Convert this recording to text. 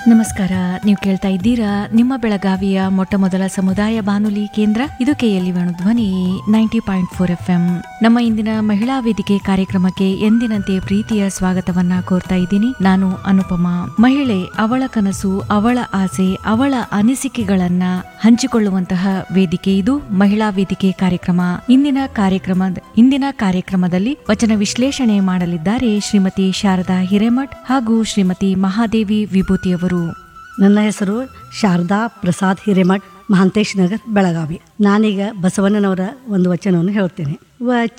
ನಮಸ್ಕಾರ ನೀವು ಕೇಳ್ತಾ ಇದ್ದೀರಾ ನಿಮ್ಮ ಬೆಳಗಾವಿಯ ಮೊಟ್ಟ ಮೊದಲ ಸಮುದಾಯ ಬಾನುಲಿ ಕೇಂದ್ರ ಇದು KLE Dhwani ninety point four F M ನಮ್ಮ ಇಂದಿನ ಮಹಿಳಾ ವೇದಿಕೆ ಕಾರ್ಯಕ್ರಮಕ್ಕೆ ಎಂದಿನಂತೆ ಪ್ರೀತಿಯ ಸ್ವಾಗತವನ್ನ ಕೋರ್ತಾ ಇದ್ದೀನಿ ನಾನು ಅನುಪಮ ಮಹಿಳೆ ಅವಳ ಕನಸು ಅವಳ ಆಸೆ ಅವಳ ಅನಿಸಿಕೆಗಳನ್ನ ಹಂಚಿಕೊಳ್ಳುವಂತಹ ವೇದಿಕೆ ಇದು ಮಹಿಳಾ ವೇದಿಕೆ ಕಾರ್ಯಕ್ರಮ ಇಂದಿನ ಕಾರ್ಯಕ್ರಮದ ಇಂದಿನ ಕಾರ್ಯಕ್ರಮದಲ್ಲಿ ವಚನ ವಿಶ್ಲೇಷಣೆ ಮಾಡಲಿದ್ದಾರೆ ಶ್ರೀಮತಿ ಶಾರದಾ ಹಿರೇಮಠ್ ಹಾಗೂ ಶ್ರೀಮತಿ ಮಹಾದೇವಿ ವಿಭೂತಿಯವರು ನನ್ನ ಹೆಸರು ಶಾರದಾ ಪ್ರಸಾದ್ ಹಿರೇಮಠ್ ಮಹಾಂತೇಶ್ ನಗರ್ ಬೆಳಗಾವಿ ನಾನೀಗ ಬಸವಣ್ಣನವರ ಒಂದು ವಚನವನ್ನು ಹೇಳ್ತೇನೆ ವಚ